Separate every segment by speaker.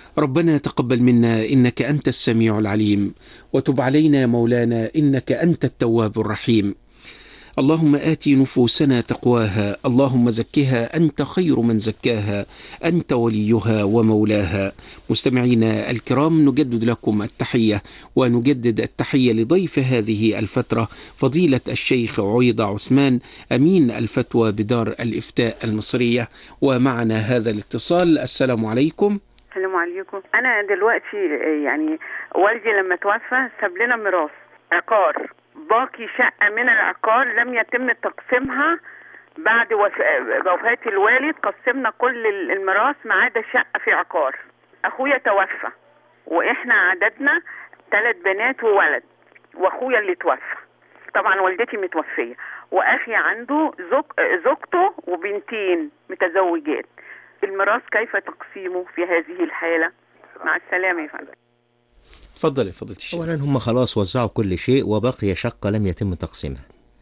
Speaker 1: ربنا تقبل منا انك انت السميع العليم وتب علينا يا مولانا انك انت التواب الرحيم اللهم آت نفوسنا تقواها اللهم زكها أنت خير من زكاها أنت وليها ومولاها مستمعينا الكرام نجدد لكم التحية ونجدد التحية لضيف هذه الفترة فضيلة الشيخ عويضة عثمان أمين الفتوى بدار الإفتاء المصرية ومعنا هذا الاتصال السلام عليكم
Speaker 2: السلام عليكم انا دلوقتي آه، يعني والدي لما توفى ساب لنا ميراث عقار باقي شقه من العقار لم يتم تقسيمها بعد وف- وفاه الوالد قسمنا كل ال- الميراث ما عدا شقه في عقار اخويا توفى واحنا عددنا ثلاث بنات وولد واخويا اللي توفى طبعا والدتي متوفيه واخي عنده زوج زوجته وبنتين متزوجات الميراث كيف تقسيمه في هذه الحالة مع السلامة يا فندم
Speaker 1: تفضل يا فضيلة الشيخ
Speaker 3: اولا هم خلاص وزعوا كل شيء وبقي شقه لم يتم تقسيمها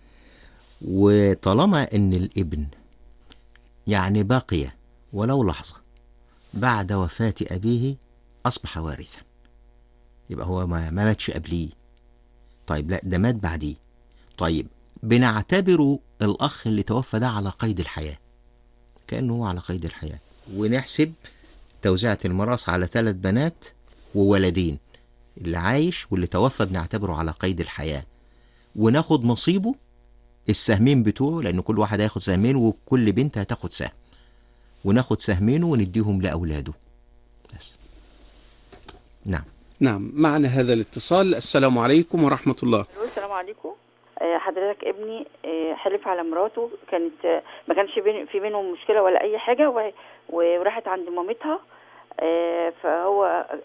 Speaker 3: وطالما ان الابن يعني بقي ولو لحظه بعد وفاه ابيه اصبح وارثا يبقى هو ما ما ماتش قبليه طيب لا ده مات بعديه طيب بنعتبره الاخ اللي توفى ده على قيد الحياه كانه هو على قيد الحياه ونحسب توزيعة الميراث على ثلاث بنات وولدين اللي عايش واللي توفى بنعتبره على قيد الحياة وناخد نصيبه السهمين بتوعه لأن كل واحد هياخد سهمين وكل بنت هتاخد سهم وناخد سهمينه ونديهم لأولاده بس نعم
Speaker 1: نعم معنا هذا الاتصال السلام عليكم ورحمة الله
Speaker 4: السلام عليكم آه، حضرتك ابني آه، حلف على مراته كانت آه، ما كانش بين في بينهم مشكله ولا اي حاجه و- وراحت عند مامتها آه، فهو